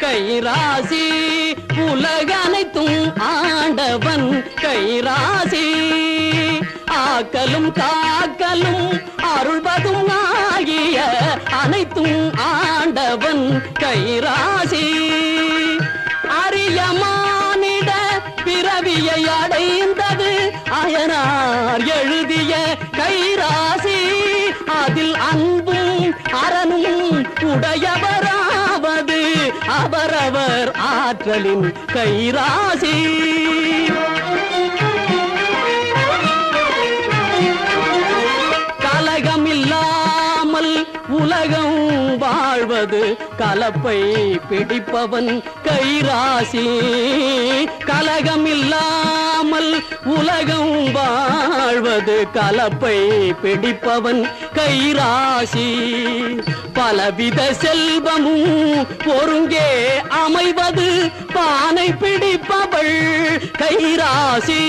கைராசி உலகனைத்தும் ஆண்டவன் கைராசி ஆக்கலும் காக்கலும் அருள்வதும் ஆகிய அனைத்தும் ஆண்டவன் கைராசி அரிய மானிட பிறவியை அடைந்தது அயனார் எழுதிய கைராசி அதில் அன்பும் அறனும் உடையவராவது அவரவர் ஆற்றலின் கைராசி கலகமில்லாமல் உலகம் வாழ்வது கலப்பை பிடிப்பவன் கைராசி கலகமில்லாமல் உலகம் வாழ்வது கலப்பை பிடிப்பவன் கைராசி பலவித செல்வமும் ஒருங்கே அமைவது பானை பிடிப்பவள் கைராசி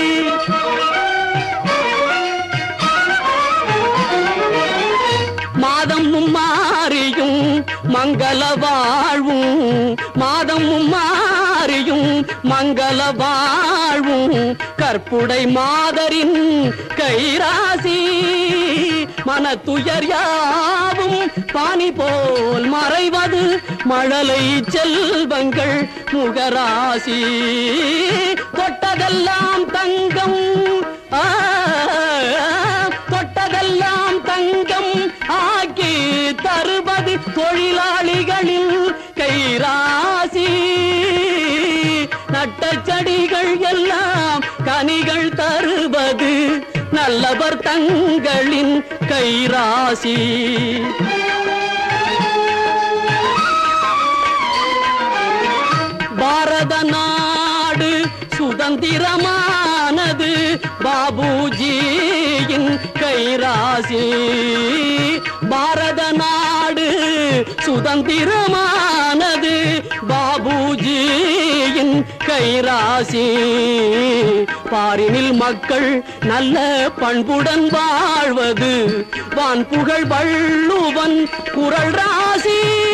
மாதமும் மாறியும் மங்கள வாழ்வும் மாதமும் மாறியும் மங்கள வாழ்வும் கற்புடை மாதரின் கைராசி மன துயர் யாவும் பானி போல் மறைவது மழலை செல்வங்கள் முகராசி தொட்டதெல்லாம் தங்கம் ஆ, தொட்டதெல்லாம் தங்கம் ஆக்கி தருவது தொழிலாளிகளின் கைராசி நட்ட செடிகள் எல்லாம் கனிகள் தருவது நல்லவர் தங்களின் கைராசி பாரத நாடு சுதந்திரமானது பாபுஜியின் கைராசி பாரத நாடு சுதந்திரமானது பாபுஜியின் கைராசி பாரினில் மக்கள் நல்ல பண்புடன் வாழ்வது வான் புகழ் வள்ளுவன் குரல் ராசி